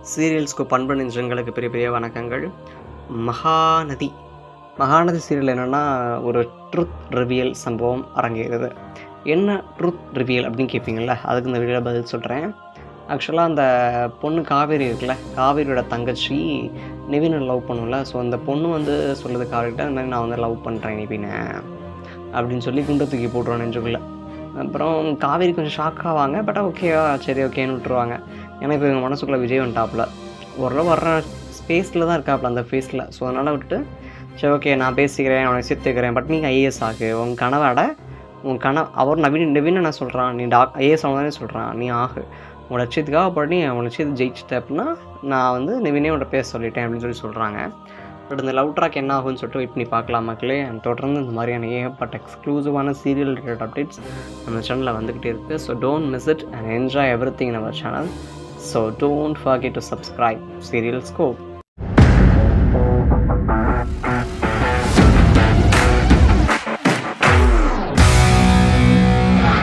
சீரியல்ஸ்க்கு பண்பு நெஞ்சங்களுக்கு பெரிய பெரிய வணக்கங்கள் மகாநதி மகாநதி சீரியல் என்னென்னா ஒரு ட்ருத் ரிவியல் சம்பவம் அரங்கேறுது என்ன ட்ருத் ரிவியல் அப்படின்னு கேட்பீங்கள்ல அதுக்கு இந்த வீடியோவில் பதில் சொல்கிறேன் ஆக்சுவலாக அந்த பொண்ணு காவேரி இருக்குல்ல காவேரியோட தங்கச்சி நிவினை லவ் பண்ணும்ல ஸோ அந்த பொண்ணு வந்து சொல்லுது காவேரிட்ட இந்த மாதிரி நான் வந்து லவ் பண்ணுறேன் நிவினை அப்படின்னு சொல்லி குண்டை தூக்கி போட்டுருவான் நெஞ்சுக்குள்ளே அப்புறம் காவேரி கொஞ்சம் ஷாக் ஆவாங்க பட் ஓகேவா சரி ஓகேன்னு விட்டுருவாங்க ஏன்னா இப்போ எங்கள் மனசுக்குள்ளே விஜய் வந்துட்டாப்புல ஓரளவு வர்ற ஸ்பேஸில் தான் இருக்காப்புல அந்த ஃபேஸில் ஸோ அதனால் விட்டுட்டு சரி ஓகே நான் பேசிக்கிறேன் உனக்கு சேர்த்துக்கிறேன் பட் நீங்கள் ஐஏஎஸ் ஆகு உன் கனவோட உன் கனவு அவர் நவீன் நவீன் என்ன சொல்கிறான் நீ டாக் ஐஏஎஸ் தானே சொல்கிறான் நீ ஆகு உன் லட்சியத்துக்காக பண்ணி உன் லட்சியத்தை ஜெயிச்சிட்ட அப்படின்னா நான் வந்து நிவினே உன்ட்ட பேச சொல்லிட்டேன் அப்படின்னு சொல்லி சொல்கிறாங்க பட் இந்த லவ் ட்ராக் என்ன ஆகும்னு சொல்லிட்டு வெயிட் பண்ணி பார்க்கலாம் மக்களே And தொடர்ந்து இந்த மாதிரியான ஏகப்பட்ட எக்ஸ்க்ளூசிவான சீரியல் ரிலேட்டட் அப்டேட்ஸ் நம்ம சேனலில் வந்துக்கிட்டே இருக்குது so don't miss it and enjoy everything in our channel so don't forget to subscribe serial scope